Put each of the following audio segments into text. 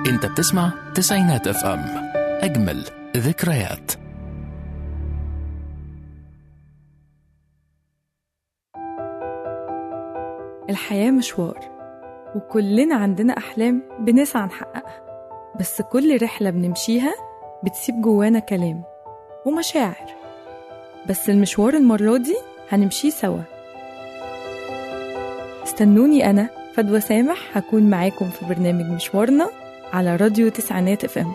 انت بتسمع تسعينات اف ام اجمل ذكريات الحياة مشوار وكلنا عندنا أحلام بنسعى نحققها بس كل رحلة بنمشيها بتسيب جوانا كلام ومشاعر بس المشوار المرة دي هنمشيه سوا استنوني أنا فدوى سامح هكون معاكم في برنامج مشوارنا على راديو تسعينات اف ام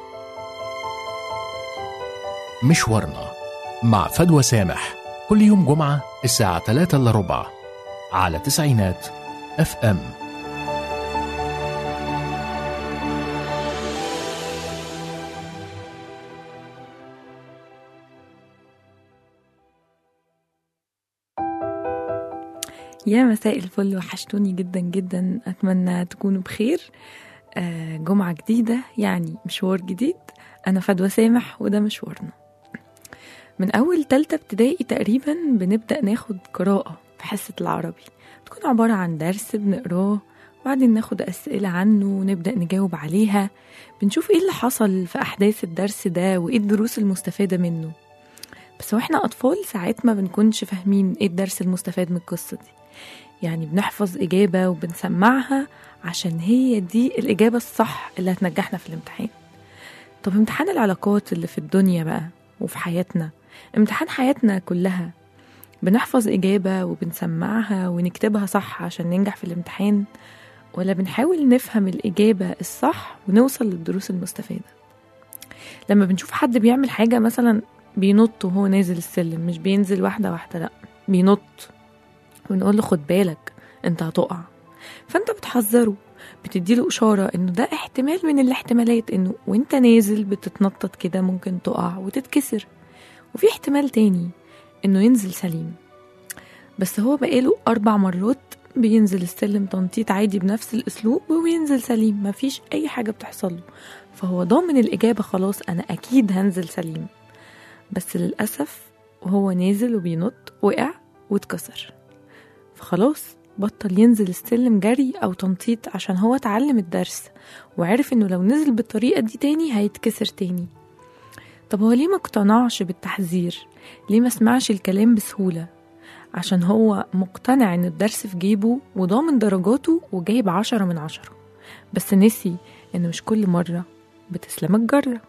مشوارنا مع فدوى سامح كل يوم جمعة الساعة 3 إلا ربع على تسعينات اف ام يا مساء الفل وحشتوني جدا جدا أتمنى تكونوا بخير آه، جمعة جديدة يعني مشوار جديد أنا فدوى سامح وده مشوارنا من أول تالتة ابتدائي تقريبا بنبدأ ناخد قراءة في حصة العربي تكون عبارة عن درس بنقراه وبعدين ناخد أسئلة عنه ونبدأ نجاوب عليها بنشوف إيه اللي حصل في أحداث الدرس ده وإيه الدروس المستفادة منه بس واحنا أطفال ساعات ما بنكونش فاهمين إيه الدرس المستفاد من القصة دي يعني بنحفظ إجابة وبنسمعها عشان هي دي الإجابة الصح اللي هتنجحنا في الامتحان طب امتحان العلاقات اللي في الدنيا بقى وفي حياتنا امتحان حياتنا كلها بنحفظ إجابة وبنسمعها ونكتبها صح عشان ننجح في الامتحان ولا بنحاول نفهم الإجابة الصح ونوصل للدروس المستفادة لما بنشوف حد بيعمل حاجة مثلا بينط وهو نازل السلم مش بينزل واحدة واحدة لأ بينط ونقول له خد بالك انت هتقع فانت بتحذره بتديله إشارة إنه ده احتمال من الاحتمالات إنه وانت نازل بتتنطط كده ممكن تقع وتتكسر وفي احتمال تاني إنه ينزل سليم بس هو بقاله أربع مرات بينزل السلم تنطيط عادي بنفس الأسلوب وينزل سليم مفيش أي حاجة بتحصل له فهو ضامن الإجابة خلاص أنا أكيد هنزل سليم بس للأسف وهو نازل وبينط وقع واتكسر فخلاص بطل ينزل السلم جري أو تنطيط عشان هو اتعلم الدرس وعرف إنه لو نزل بالطريقة دي تاني هيتكسر تاني طب هو ليه ما اقتنعش بالتحذير؟ ليه ما سمعش الكلام بسهولة؟ عشان هو مقتنع إن الدرس في جيبه وضامن درجاته وجايب عشرة من عشرة بس نسي إن مش كل مرة بتسلم الجرة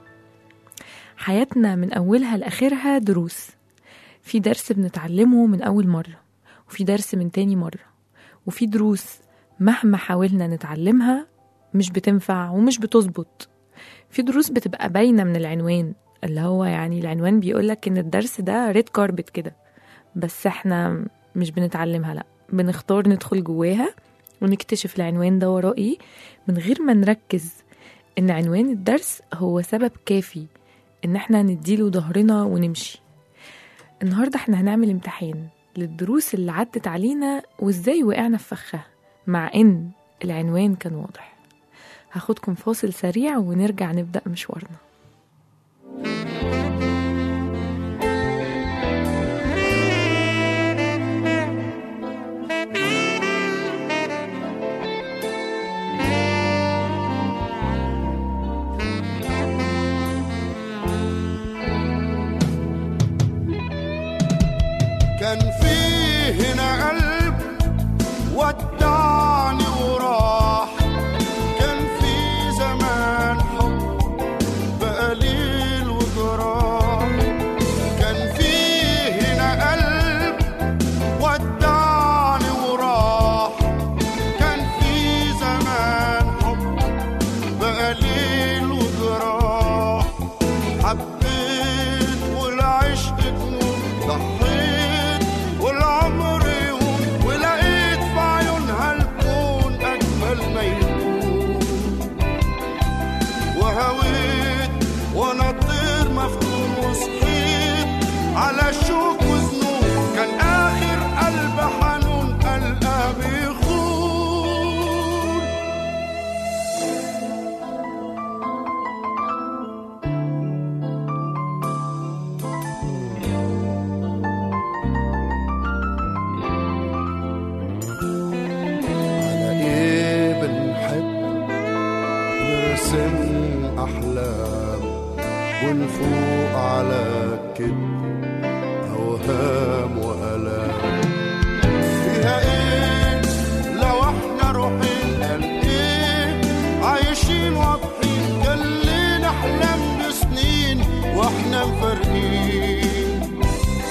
حياتنا من أولها لآخرها دروس في درس بنتعلمه من أول مرة وفي درس من تاني مرة وفي دروس مهما حاولنا نتعلمها مش بتنفع ومش بتظبط في دروس بتبقى باينة من العنوان اللي هو يعني العنوان بيقولك إن الدرس ده ريد كاربت كده بس احنا مش بنتعلمها لأ بنختار ندخل جواها ونكتشف العنوان ده وراه ايه من غير ما نركز إن عنوان الدرس هو سبب كافي إن احنا نديله ظهرنا ونمشي النهاردة احنا هنعمل امتحان للدروس اللي عدت علينا وازاي وقعنا في فخها مع ان العنوان كان واضح هاخدكم فاصل سريع ونرجع نبدأ مشوارنا كان فيه هنا قلب ودعني وراح كان في زمان حب ونفوق على كذب أوهام وألام فيها إيه لو إحنا روحين قال إيه عايشين واضحين كان ليه نحلم بسنين وإحنا مفارقين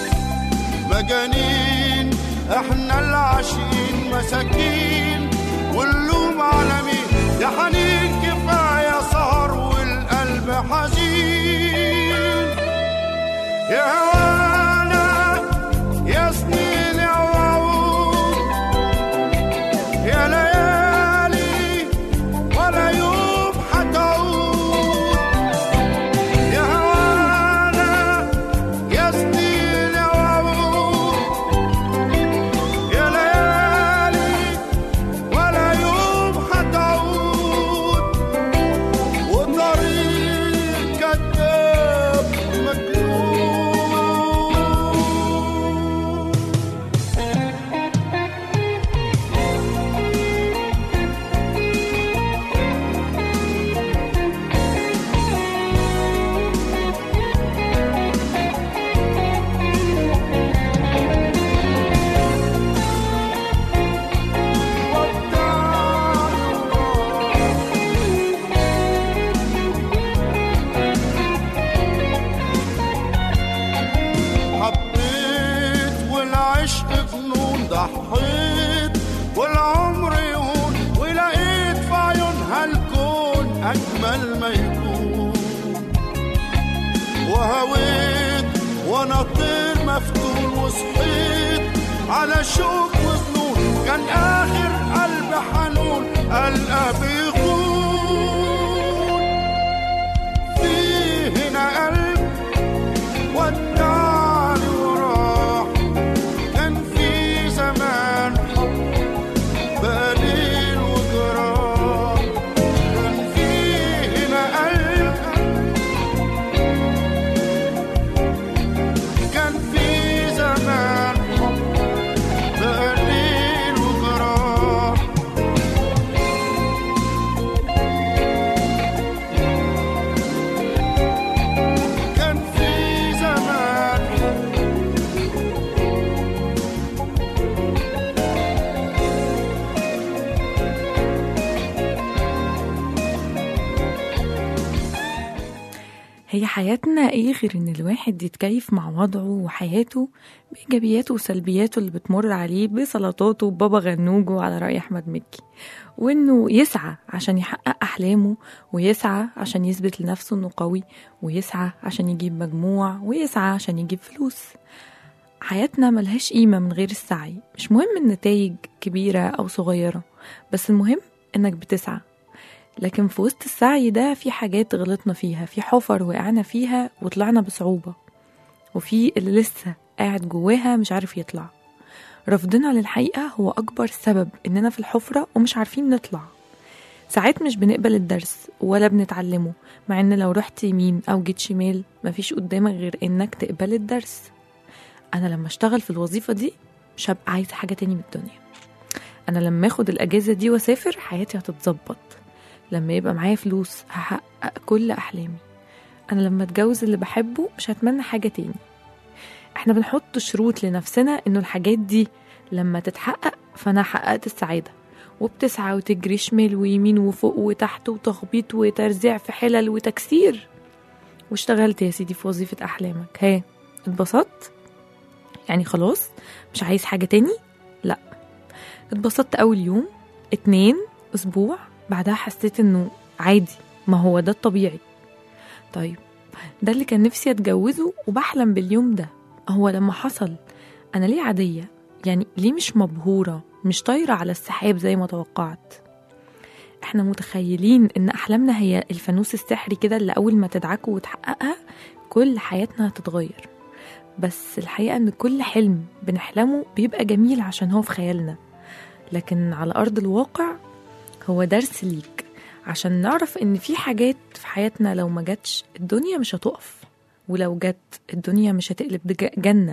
مجانين إحنا العاشقين مساكين واللوم على مين يا حنين كفاية سهر والقلب حزين يا هوانا يا سنين يا وعود يا ليالي ولا يوم حتعود يا هوانا يا سنين يا وعود يا ليالي ولا يوم حتعود وطريق كذاب مجنون حبيت والعشق جنون ضحيت والعمر يهون ولقيت في عيونها الكون أجمل ما يكون وهويت وانا طير مفتون وصحيت على شوق وظنون كان اخر قلب حنون القى بيغون في هنا قلب ودعني وراح كان في زمان حب بقليل وجراح كان في هنا قلب كان في زمان حب بقليل وجراح كان في زمان حب هي حياتنا ايه غير ان الواحد يتكيف مع وضعه وحياته بايجابياته وسلبياته اللي بتمر عليه بسلطاته وبابا غنوجه على رأي احمد مكي وانه يسعى عشان يحقق احلامه ويسعى عشان يثبت لنفسه انه قوي ويسعى عشان يجيب مجموع ويسعى عشان يجيب فلوس حياتنا ملهاش قيمة من غير السعي مش مهم النتائج كبيرة أو صغيرة بس المهم إنك بتسعى لكن في وسط السعي ده في حاجات غلطنا فيها في حفر وقعنا فيها وطلعنا بصعوبة وفي اللي لسه قاعد جواها مش عارف يطلع رفضنا للحقيقة هو أكبر سبب إننا في الحفرة ومش عارفين نطلع ساعات مش بنقبل الدرس ولا بنتعلمه مع إن لو رحت يمين أو جيت شمال مفيش قدامك غير إنك تقبل الدرس أنا لما أشتغل في الوظيفة دي مش هبقى عايزة حاجة تاني من الدنيا أنا لما أخد الأجازة دي وأسافر حياتي هتتظبط لما يبقى معايا فلوس هحقق كل أحلامي أنا لما أتجوز اللي بحبه مش هتمنى حاجة تاني احنا بنحط شروط لنفسنا إنه الحاجات دي لما تتحقق فأنا حققت السعادة وبتسعى وتجري شمال ويمين وفوق وتحت وتخبيط وترزيع في حلل وتكسير واشتغلت يا سيدي في وظيفة أحلامك ها اتبسطت؟ يعني خلاص مش عايز حاجة تاني؟ لا اتبسطت أول يوم اتنين أسبوع بعدها حسيت إنه عادي ما هو ده الطبيعي طيب ده اللي كان نفسي أتجوزه وبحلم باليوم ده هو لما حصل أنا ليه عادية يعني ليه مش مبهورة مش طايرة على السحاب زي ما توقعت احنا متخيلين ان احلامنا هي الفانوس السحري كده اللي اول ما تدعكه وتحققها كل حياتنا هتتغير بس الحقيقة ان كل حلم بنحلمه بيبقى جميل عشان هو في خيالنا لكن على ارض الواقع هو درس ليك عشان نعرف ان في حاجات في حياتنا لو ما جاتش الدنيا مش هتقف ولو جت الدنيا مش هتقلب دج- جنة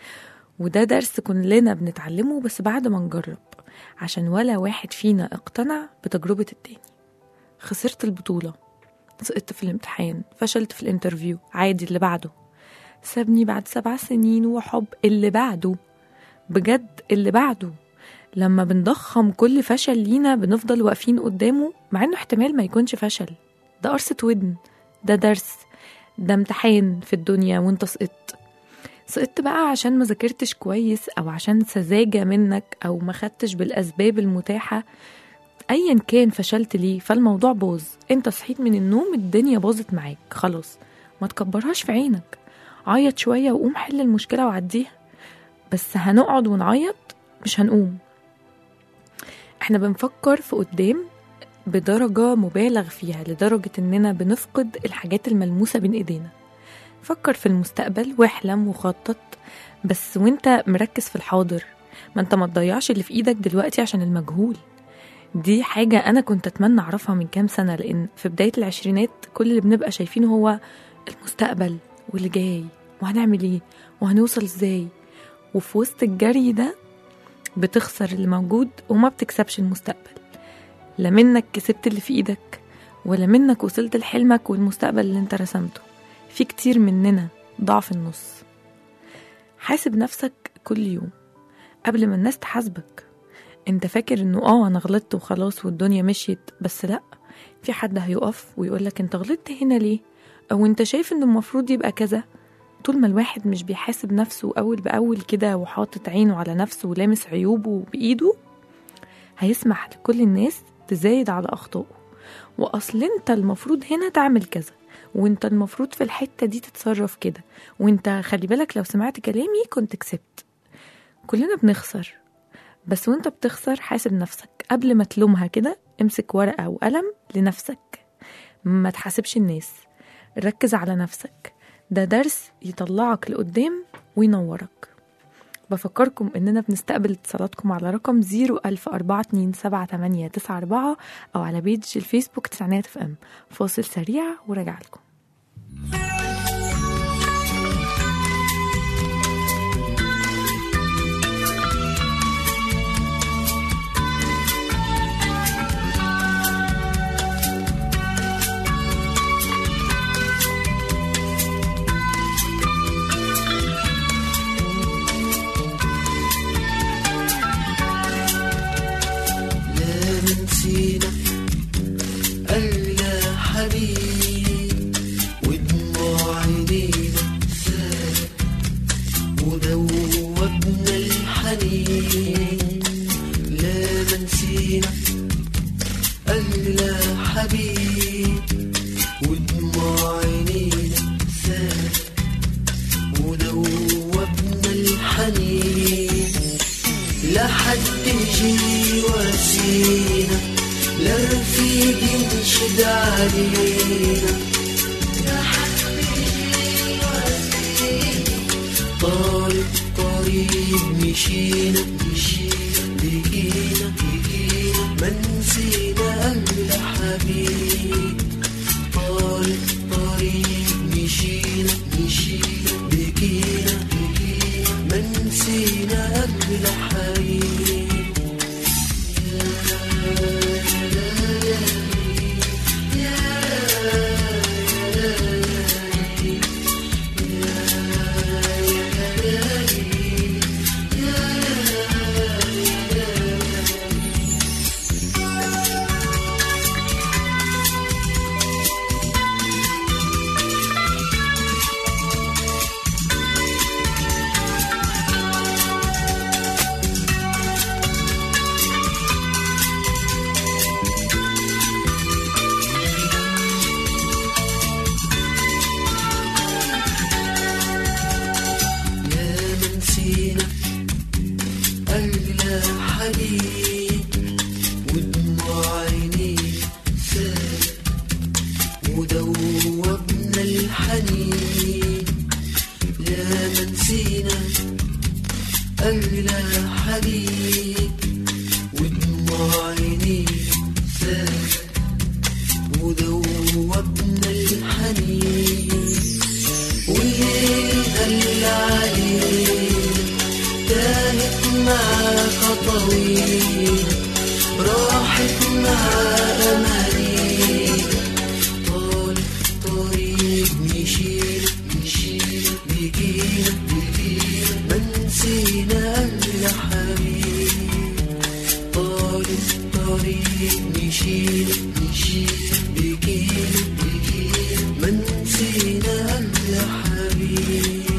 وده درس كلنا بنتعلمه بس بعد ما نجرب عشان ولا واحد فينا اقتنع بتجربة التاني خسرت البطولة سقطت في الامتحان فشلت في الانترفيو عادي اللي بعده سابني بعد سبع سنين وحب اللي بعده بجد اللي بعده لما بنضخم كل فشل لينا بنفضل واقفين قدامه مع انه احتمال ما يكونش فشل ده قرصة ودن ده درس ده امتحان في الدنيا وانت سقطت سقطت بقى عشان ما ذاكرتش كويس او عشان سذاجة منك او ما خدتش بالاسباب المتاحة ايا كان فشلت ليه فالموضوع باظ انت صحيت من النوم الدنيا باظت معاك خلاص ما تكبرهاش في عينك عيط شوية وقوم حل المشكلة وعديها بس هنقعد ونعيط مش هنقوم احنا بنفكر في قدام بدرجة مبالغ فيها لدرجة اننا بنفقد الحاجات الملموسة بين ايدينا فكر في المستقبل واحلم وخطط بس وانت مركز في الحاضر ما انت ما تضيعش اللي في ايدك دلوقتي عشان المجهول دي حاجة أنا كنت أتمنى أعرفها من كام سنة لأن في بداية العشرينات كل اللي بنبقى شايفينه هو المستقبل واللي جاي وهنعمل إيه وهنوصل إزاي وفي وسط الجري ده بتخسر اللي موجود وما بتكسبش المستقبل لا منك كسبت اللي في إيدك ولا منك وصلت لحلمك والمستقبل اللي انت رسمته في كتير مننا ضاع في النص حاسب نفسك كل يوم قبل ما الناس تحاسبك انت فاكر انه اه انا غلطت وخلاص والدنيا مشيت بس لا في حد هيقف ويقولك انت غلطت هنا ليه او انت شايف انه المفروض يبقى كذا طول ما الواحد مش بيحاسب نفسه اول باول كده وحاطط عينه على نفسه ولامس عيوبه بايده هيسمح لكل الناس تزايد على اخطائه واصل انت المفروض هنا تعمل كذا وانت المفروض في الحته دي تتصرف كده وانت خلي بالك لو سمعت كلامي كنت كسبت كلنا بنخسر بس وانت بتخسر حاسب نفسك قبل ما تلومها كده امسك ورقة وقلم لنفسك ما تحاسبش الناس ركز على نفسك ده درس يطلعك لقدام وينورك بفكركم اننا بنستقبل اتصالاتكم على رقم 010427894 او على بيج الفيسبوك تسعينات اف ام فاصل سريع وراجع لكم لا نسينا ألا حبيب ودموع عينينا سالت ودوبنا الحنين لا نسينا ألا حبيب ودموع عينينا سالت ودوبنا الحنين لا حد يجي واسينا لا رفيق ينشد علينا لا حد يجي واسينا طال الطريق مشينا مشينا لقينا لقينا ما نسينا أهل حبيب طال الطريق مشينا مشينا لقينا لقينا ما نسينا أهل حبيب يا من نسينا أغلى حبيب ودموع عينيه سالت ودوبنا الحنين يا من نسينا أغلى حبيب ودموع عينيه سالت ودوبنا الحنين والليل هل علينا تاهت مع خطوينا راحت مع أمانينا طال الطريق نشيل نشيل بكيل بكيل ما نسينا الحبيب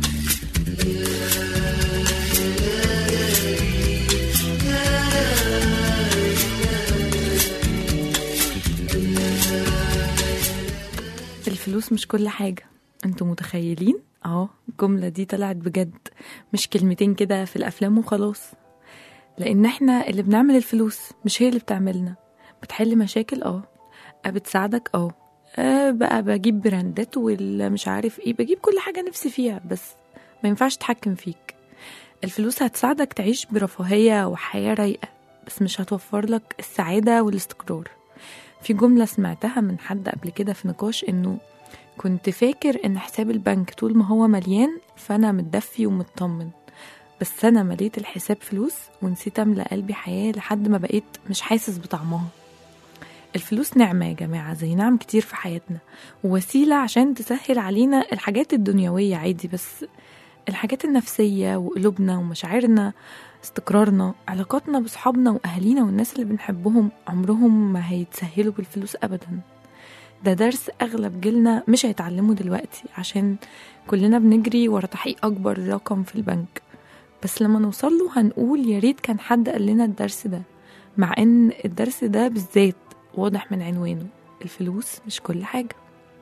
الفلوس مش كل حاجة انتوا متخيلين اه الجملة دي طلعت بجد مش كلمتين كده في الأفلام وخلاص لأن احنا اللي بنعمل الفلوس مش هي اللي بتعملنا بتحل مشاكل اه آه، بتساعدك اه آه، بقى بجيب براندات ولا مش عارف ايه بجيب كل حاجة نفسي فيها بس ما ينفعش تحكم فيك الفلوس هتساعدك تعيش برفاهية وحياة رايقة بس مش هتوفر لك السعادة والاستقرار في جملة سمعتها من حد قبل كده في نقاش إنه كنت فاكر إن حساب البنك طول ما هو مليان فأنا متدفي ومطمن بس أنا مليت الحساب فلوس ونسيت أملى قلبي حياة لحد ما بقيت مش حاسس بطعمها الفلوس نعمة يا جماعة زي نعم كتير في حياتنا ووسيلة عشان تسهل علينا الحاجات الدنيوية عادي بس الحاجات النفسية وقلوبنا ومشاعرنا استقرارنا علاقاتنا بصحابنا وأهالينا والناس اللي بنحبهم عمرهم ما هيتسهلوا بالفلوس أبدا ده درس أغلب جيلنا مش هيتعلمه دلوقتي عشان كلنا بنجري ورا تحقيق أكبر رقم في البنك بس لما نوصل له هنقول يا ريت كان حد قال لنا الدرس ده مع إن الدرس ده بالذات واضح من عنوانه الفلوس مش كل حاجة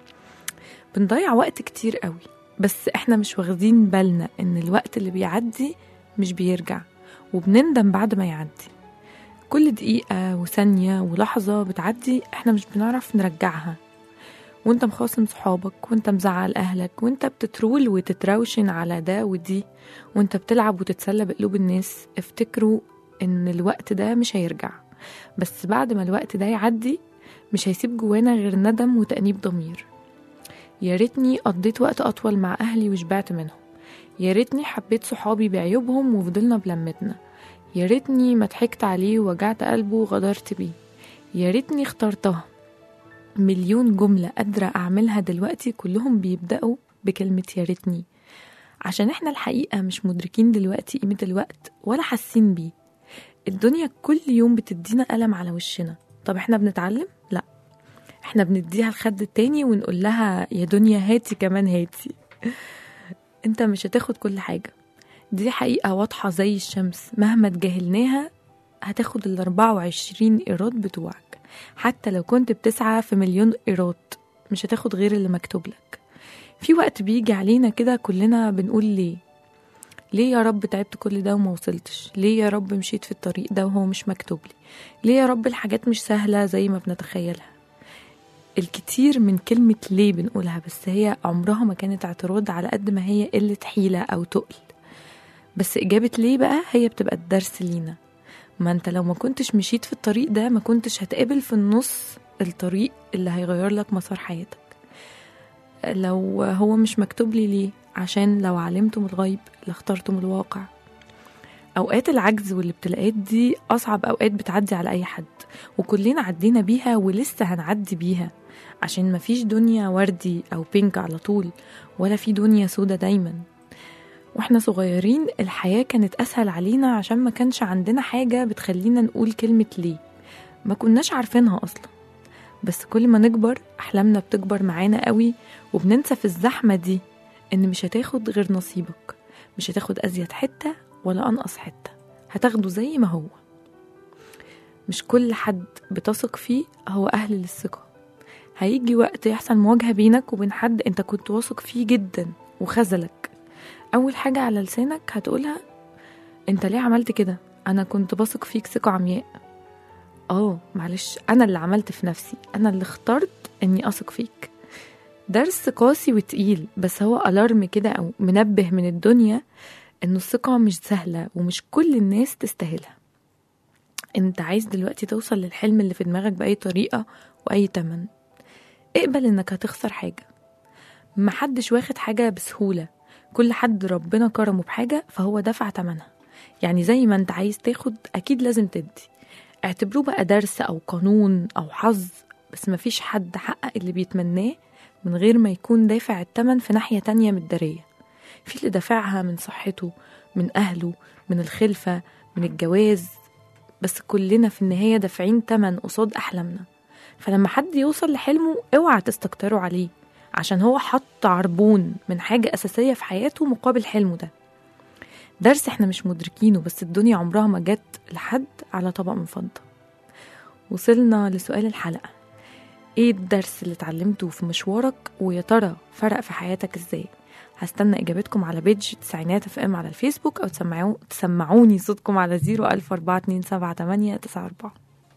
بنضيع وقت كتير قوي بس احنا مش واخدين بالنا ان الوقت اللي بيعدي مش بيرجع وبنندم بعد ما يعدي كل دقيقة وثانية ولحظة بتعدي احنا مش بنعرف نرجعها وانت مخاصم صحابك وانت مزعل اهلك وانت بتترول وتتروشن على ده ودي وانت بتلعب وتتسلى بقلوب الناس افتكروا ان الوقت ده مش هيرجع بس بعد ما الوقت ده يعدي مش هيسيب جوانا غير ندم وتأنيب ضمير يا ريتني قضيت وقت أطول مع أهلي وشبعت منهم يا ريتني حبيت صحابي بعيوبهم وفضلنا بلمتنا يا ريتني ما ضحكت عليه ووجعت قلبه وغدرت بيه يا ريتني اخترتها مليون جملة قادرة أعملها دلوقتي كلهم بيبدأوا بكلمة يا ريتني عشان احنا الحقيقة مش مدركين دلوقتي قيمة الوقت ولا حاسين بيه الدنيا كل يوم بتدينا قلم على وشنا طب احنا بنتعلم؟ لا احنا بنديها الخد التاني ونقول لها يا دنيا هاتي كمان هاتي انت مش هتاخد كل حاجة دي حقيقة واضحة زي الشمس مهما تجاهلناها هتاخد ال 24 إيراد بتوعك حتى لو كنت بتسعى في مليون إيراد مش هتاخد غير اللي مكتوب لك في وقت بيجي علينا كده كلنا بنقول ليه ليه يا رب تعبت كل ده وما وصلتش ليه يا رب مشيت في الطريق ده وهو مش مكتوب لي ليه يا رب الحاجات مش سهلة زي ما بنتخيلها الكتير من كلمة ليه بنقولها بس هي عمرها ما كانت اعتراض على قد ما هي قلة حيلة أو تقل بس إجابة ليه بقى هي بتبقى الدرس لينا ما انت لو ما كنتش مشيت في الطريق ده ما كنتش هتقابل في النص الطريق اللي هيغير لك مسار حياتك لو هو مش مكتوب لي ليه عشان لو علمتم الغيب لاخترتم الواقع اوقات العجز والابتلاءات دي اصعب اوقات بتعدي على اي حد وكلنا عدينا بيها ولسه هنعدي بيها عشان مفيش دنيا وردي او بينك على طول ولا في دنيا سودا دايما واحنا صغيرين الحياة كانت اسهل علينا عشان ما كانش عندنا حاجة بتخلينا نقول كلمة ليه ما كناش عارفينها اصلا بس كل ما نكبر احلامنا بتكبر معانا قوي وبننسى في الزحمة دي ان مش هتاخد غير نصيبك مش هتاخد ازيد حتة ولا انقص حتة هتاخده زي ما هو مش كل حد بتثق فيه هو اهل للثقة هيجي وقت يحصل مواجهة بينك وبين حد انت كنت واثق فيه جدا وخذلك اول حاجة على لسانك هتقولها انت ليه عملت كده انا كنت بثق فيك ثقة عمياء اه معلش انا اللي عملت في نفسي انا اللي اخترت اني اثق فيك درس قاسي وتقيل بس هو الارم كده او منبه من الدنيا انه الثقة مش سهلة ومش كل الناس تستاهلها انت عايز دلوقتي توصل للحلم اللي في دماغك بأي طريقة وأي تمن اقبل انك هتخسر حاجة محدش واخد حاجة بسهولة كل حد ربنا كرمه بحاجة فهو دفع تمنها يعني زي ما انت عايز تاخد أكيد لازم تدي اعتبروه بقى درس أو قانون أو حظ بس مفيش حد حقق اللي بيتمناه من غير ما يكون دافع التمن في ناحية تانية متدارية في اللي دافعها من صحته من أهله من الخلفة من الجواز بس كلنا في النهاية دافعين تمن قصاد أحلامنا فلما حد يوصل لحلمه اوعى تستكتروا عليه عشان هو حط عربون من حاجة أساسية في حياته مقابل حلمه ده درس احنا مش مدركينه بس الدنيا عمرها ما جت لحد على طبق من فضة وصلنا لسؤال الحلقة ايه الدرس اللي اتعلمته في مشوارك ويا ترى فرق في حياتك ازاي هستنى اجابتكم على بيج تسعينات اف ام على الفيسبوك او تسمعو تسمعوني صوتكم على 014278994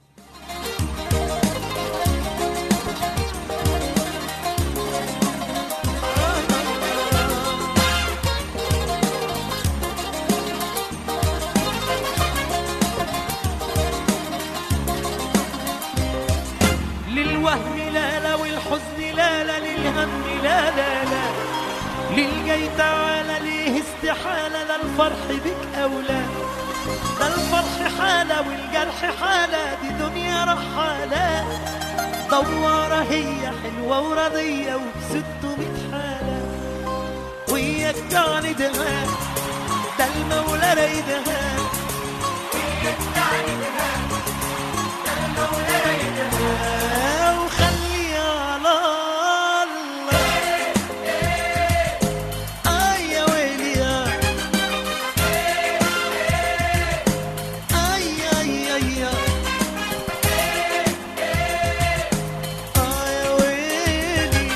للوهم لا لا والحزن لا لا للهم لا لا لا للجاي تعالى ليه استحالة لا الفرح بك أولى ده الفرح حالة والجرح حالة دي دنيا رحالة دوارة هي حلوة ورضية وبستمية حالة وياك تعني دماغ ده المولى رايدها وياك تعني دماغ وخلي على الله آه يا ويلي يا آي آي آي يا آه يا ويلي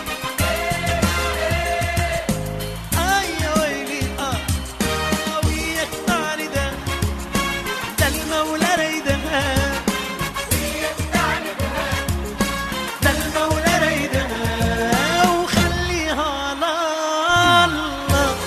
آي يا ويلي آه آه وياك تعني ده ده المولى رايدها ده المولى رايدها وخليها على الله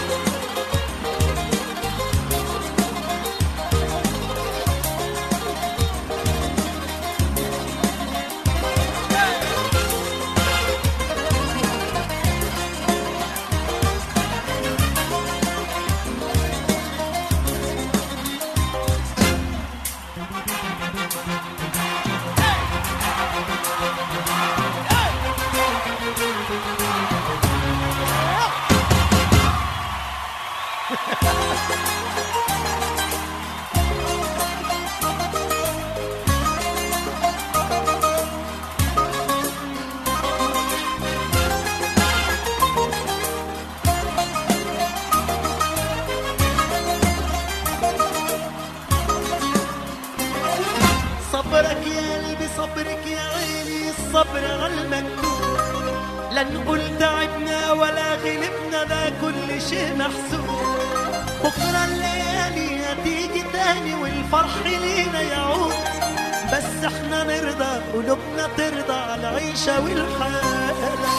صبرك يا قلبي صبرك يا عيني الصبر على المكتوب لا نقول تعبنا ولا غلبنا ده كل شيء محسوب بكرة الليالي هتيجي تاني والفرح لينا يعود بس احنا نرضى قلوبنا ترضى على العيشة والحالة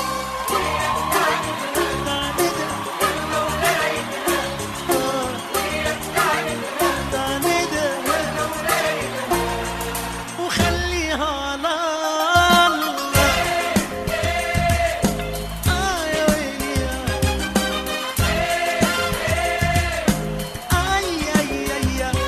وخليها على الله آه يا ويلي آي آي آي آي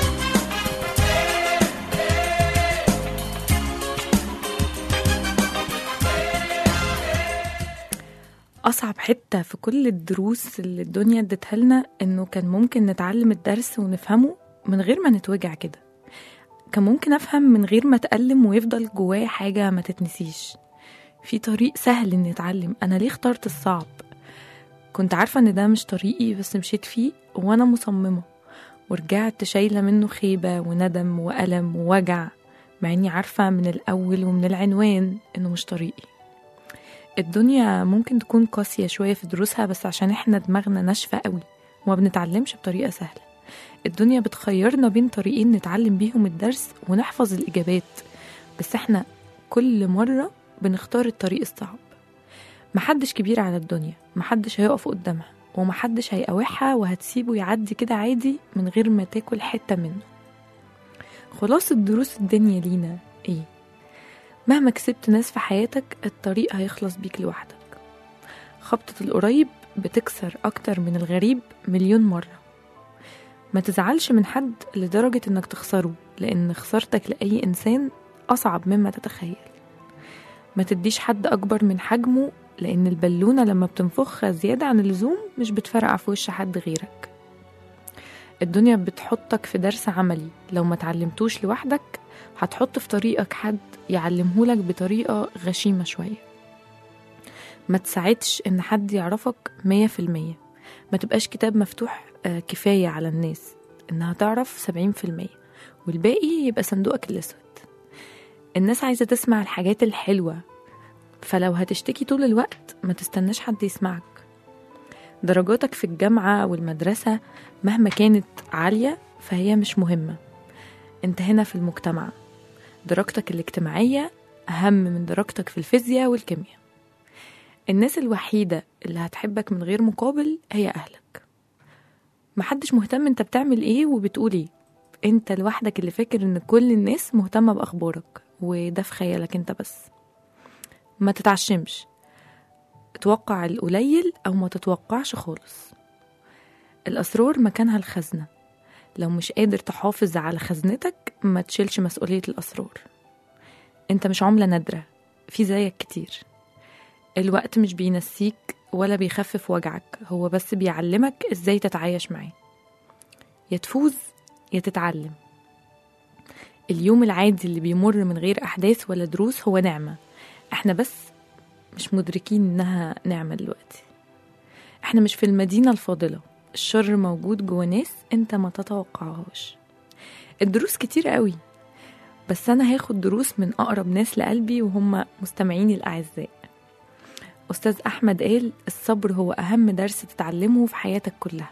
أصعب حتة في كل الدروس اللي الدنيا ادتها لنا إنه كان ممكن نتعلم الدرس ونفهمه من غير ما نتوجع كده كان ممكن أفهم من غير ما أتألم ويفضل جوايا حاجة ما تتنسيش في طريق سهل إني أتعلم أنا ليه اخترت الصعب كنت عارفة إن ده مش طريقي بس مشيت فيه وأنا مصممة ورجعت شايلة منه خيبة وندم وألم ووجع مع إني عارفة من الأول ومن العنوان إنه مش طريقي الدنيا ممكن تكون قاسية شوية في دروسها بس عشان احنا دماغنا ناشفة قوي وما بنتعلمش بطريقة سهلة الدنيا بتخيرنا بين طريقين نتعلم بيهم الدرس ونحفظ الإجابات بس احنا كل مرة بنختار الطريق الصعب محدش كبير على الدنيا محدش هيقف قدامها ومحدش هيقاوحها وهتسيبه يعدي كده عادي من غير ما تاكل حتة منه خلاصة دروس الدنيا لينا ايه مهما كسبت ناس في حياتك الطريق هيخلص بيك لوحدك خبطة القريب بتكسر أكتر من الغريب مليون مرة ما تزعلش من حد لدرجة إنك تخسره لأن خسارتك لأي إنسان أصعب مما تتخيل ما تديش حد أكبر من حجمه لأن البالونة لما بتنفخها زيادة عن اللزوم مش بتفرقع في وش حد غيرك الدنيا بتحطك في درس عملي لو ما تعلمتوش لوحدك هتحط في طريقك حد يعلمهولك بطريقة غشيمة شوية ما تساعدش ان حد يعرفك مية في المية ما تبقاش كتاب مفتوح آه، كفاية على الناس انها تعرف سبعين في المية والباقي يبقى صندوقك الاسود الناس عايزة تسمع الحاجات الحلوة فلو هتشتكي طول الوقت ما تستناش حد يسمعك درجاتك في الجامعة والمدرسة مهما كانت عالية فهي مش مهمة انت هنا في المجتمع درجتك الاجتماعية أهم من درجتك في الفيزياء والكيمياء الناس الوحيدة اللي هتحبك من غير مقابل هي أهلك محدش مهتم انت بتعمل ايه وبتقول ايه انت لوحدك اللي فاكر ان كل الناس مهتمة بأخبارك وده في خيالك انت بس ما تتعشمش توقع القليل أو ما تتوقعش خالص الأسرار مكانها الخزنة لو مش قادر تحافظ على خزنتك ما تشيلش مسؤولية الأسرار انت مش عملة نادرة في زيك كتير الوقت مش بينسيك ولا بيخفف وجعك هو بس بيعلمك ازاي تتعايش معاه يا تفوز يا تتعلم اليوم العادي اللي بيمر من غير أحداث ولا دروس هو نعمة احنا بس مش مدركين انها نعمة دلوقتي احنا مش في المدينة الفاضلة الشر موجود جوا ناس انت ما تتوقعهاش الدروس كتير قوي بس انا هاخد دروس من اقرب ناس لقلبي وهم مستمعيني الاعزاء استاذ احمد قال الصبر هو اهم درس تتعلمه في حياتك كلها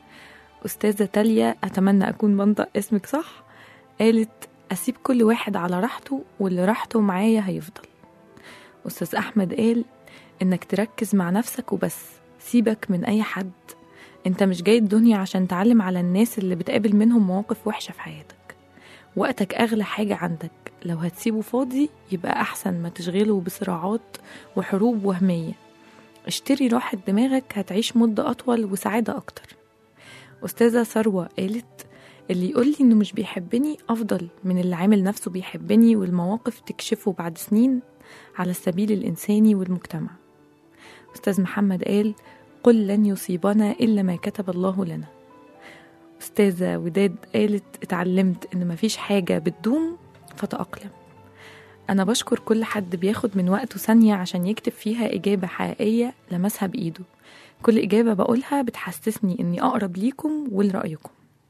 استاذه تاليا اتمنى اكون بنطق اسمك صح قالت اسيب كل واحد على راحته واللي راحته معايا هيفضل أستاذ أحمد قال إنك تركز مع نفسك وبس سيبك من أي حد أنت مش جاي الدنيا عشان تعلم على الناس اللي بتقابل منهم مواقف وحشة في حياتك وقتك أغلى حاجة عندك لو هتسيبه فاضي يبقى أحسن ما تشغله بصراعات وحروب وهمية اشتري راحة دماغك هتعيش مدة أطول وسعادة أكتر أستاذة ثروة قالت اللي يقول لي إنه مش بيحبني أفضل من اللي عامل نفسه بيحبني والمواقف تكشفه بعد سنين على السبيل الإنساني والمجتمع أستاذ محمد قال قل لن يصيبنا إلا ما كتب الله لنا أستاذة وداد قالت اتعلمت إن مفيش حاجة بتدوم فتأقلم أنا بشكر كل حد بياخد من وقته ثانية عشان يكتب فيها إجابة حقيقية لمسها بإيده كل إجابة بقولها بتحسسني إني أقرب ليكم ولرأيكم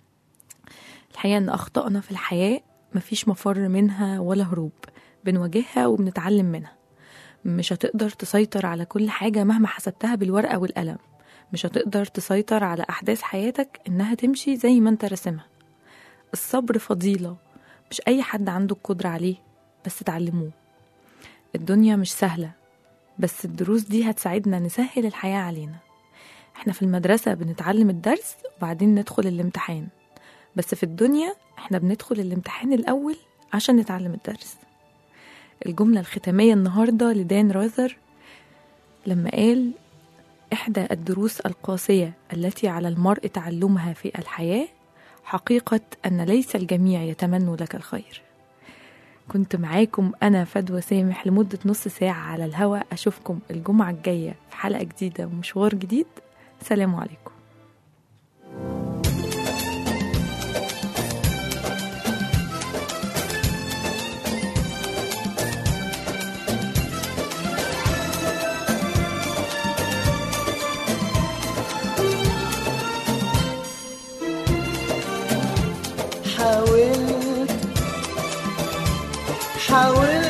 الحقيقة إن أخطائنا في الحياة مفيش مفر منها ولا هروب بنواجهها وبنتعلم منها مش هتقدر تسيطر على كل حاجة مهما حسبتها بالورقة والقلم مش هتقدر تسيطر على أحداث حياتك إنها تمشي زي ما أنت راسمها الصبر فضيلة مش أي حد عنده القدرة عليه بس تعلموه الدنيا مش سهلة بس الدروس دي هتساعدنا نسهل الحياة علينا احنا في المدرسة بنتعلم الدرس وبعدين ندخل الامتحان بس في الدنيا احنا بندخل الامتحان الأول عشان نتعلم الدرس الجملة الختامية النهاردة لدان راذر لما قال إحدى الدروس القاسية التي على المرء تعلمها في الحياة حقيقة أن ليس الجميع يتمنوا لك الخير كنت معاكم أنا فدوى سامح لمدة نص ساعة على الهواء أشوفكم الجمعة الجاية في حلقة جديدة ومشوار جديد سلام عليكم حاولت حاولت